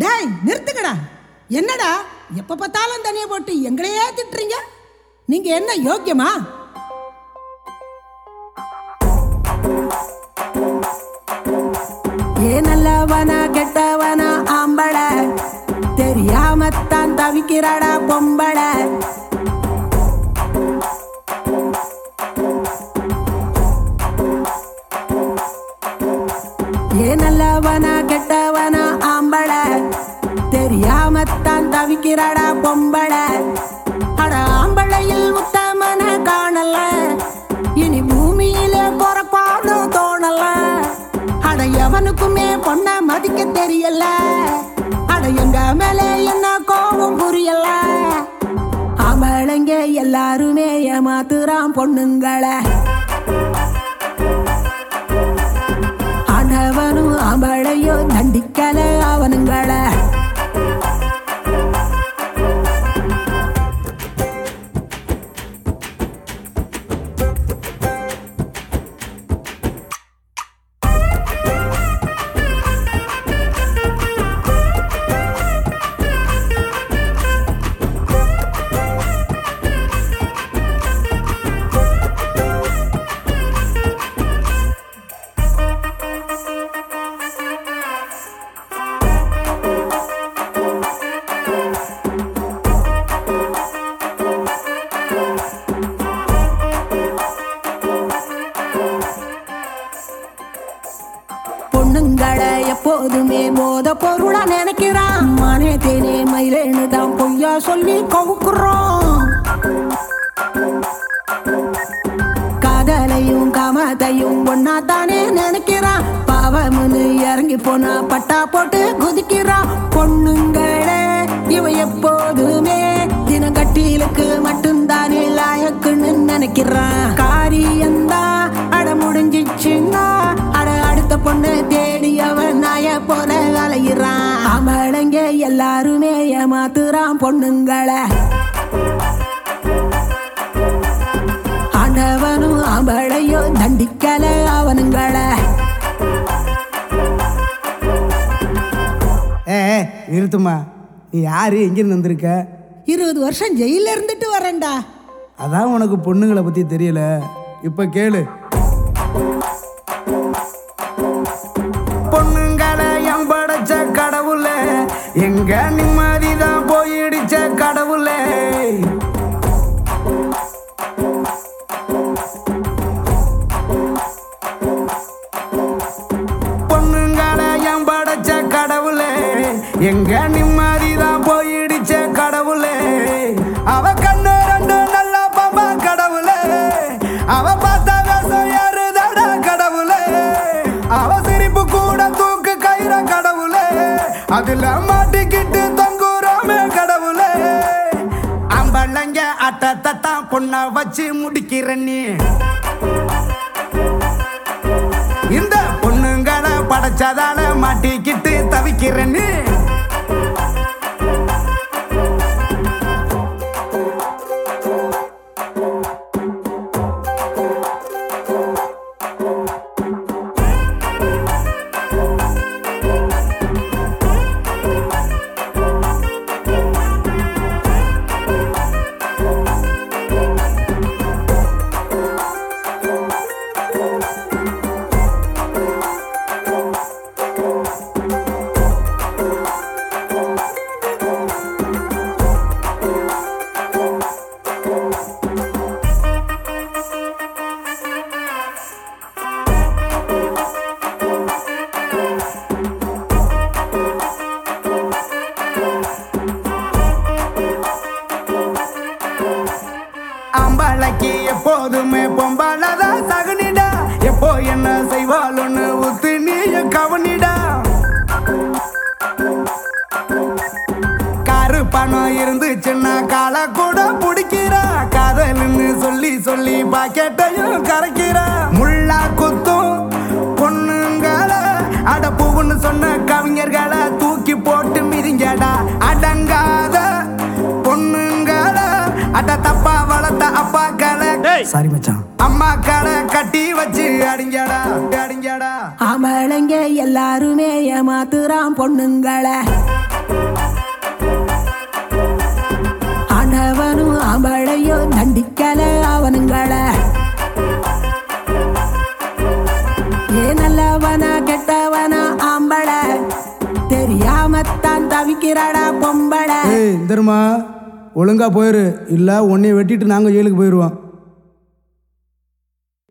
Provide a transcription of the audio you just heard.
டேய் நிறுத்துக்கடா என்னடா எப்ப பார்த்தாலும் தனியா போட்டு எங்களையே திட்டுறீங்க நீங்க என்ன யோக்கியமா ஏ நல்லவனா கெட்டவனா ஆம்பள தெரியாமத்தான் தவிக்கிறாடா பொம்பள ஏ நல்லவனா கெட்டவனா ஆம்பள தெரியாமத்தான் தவிக்கிறாடா பொம்பள அட ஆம்பளையில் உத்தமன காணல இனி பூமியில பொறப்பாடு தோணல அட எவனுக்குமே பொண்ண மதிக்க தெரியல அட எங்க மேல என்ன கோபம் புரியல ஆம்பளைங்க எல்லாருமே ஏமாத்துறான் பொண்ணுங்களை ஆண்டவனும் ஆம்பளையோ தண்டிக்கல அவனுங்கள பொண்ணுங்களை எப்போதுமே போத பொருளா நினைக்கிறான் மானே தேனே மயிலேன்னு தான் பொய்யா சொல்லி கவுக்குறோம் காதலையும் காமத்தையும் ஒன்னா தானே நினைக்கிறான் பாவம்னு இறங்கி போனா பட்டா போட்டு குதிக்கிறான் பொண்ணுங்களே இவன் எப்போதுமே தினங்கட்டிலுக்கு மட்டும்தானே லாயக்குன்னு நினைக்கிறான் காரியந்தான் அட முடிஞ்சிச்சுன்னா அட அடுத்த பொண்ணு தேடி அவன் நாய போல அலையிறான் அவளைங்க எல்லாருமே ஏமாத்துறான் பொண்ணுங்களை ஆண்டவனும் அவளையோ தண்டிக்கல அவனுங்கள ஏ ஏ, நிறுத்துமா நீ யாரு எங்கிருந்து வந்திருக்க இருபது வருஷம் ஜெயில இருந்துட்டு வரேன்டா அதான் உனக்கு பொண்ணுங்களை பத்தி தெரியல இப்ப கேளு பொண்ணுங்களை என் படைச்ச கடவுளே எங்க நிம்மதிதான் போயிடுச்ச கடவுளே பொண்ணுங்களை என் படைச்ச கடவுளே எங்க நிம்மதிதான் போயிடுச்ச கடவுளே அவ கண்ணு ரெண்டு நல்ல பாப்பா கடவுளே அவ பார்த்த வேஷம் யாருதாடா கடவுளே அவ சிரிப்பு கூட தூக்கு கயிற கடவுளே அதுல மாட்டிக்கிட்டு தொங்குறோமே கடவுளே அம்பளங்க அட்ட தத்தா பொண்ண வச்சு முடிக்கிற நீ இந்த பொண்ணுங்களை படைச்சதால மாட்டிக்கிட்டு தவிக்கிறேன்னு அம்பளைக்கு எப்போதுமே பொம்பளதான் சகுனிடா எப்போ என்ன செய்வாளுன்னு ஊத்து நீயும் கவனிடா காரு பணம் இருந்துச்சுன்னா காலை கூட பிடிக்கிறா காதல்னு சொல்லி சொல்லி பாக்கெட்டையும் கரைக்கிறா முள்ளா குத்தும் பொண்ணுங்களை அடப்புன்னு சொன்ன கவிஞர்களை தூக்கி போட்டு மிதிங்கடா அடங்காத பொண்ணுங்களை அட தப்பா வளர்த்த அப்பாக்களை சாரி மச்சான் அம்மாக்களை கட்டி வச்சு அடிங்கடா அடிங்கடா ஆம்பளைங்க எல்லாருமே ஏமாத்துறான் பொண்ணுங்களை ஆண்டவனும் ஆம்பளையும் தண்டிக்கல அவனுங்கள ஏ நல்லவனா கெட்டவனா ஆம்பளை தெரியாமத்தான் தவிக்கிறாடா பொம்பளை ஏய் தருமா ஒழுங்கா போயிரு இல்லை உன்னைய வெட்டிட்டு நாங்கள் ஜெயிலுக்கு போயிடுவோம்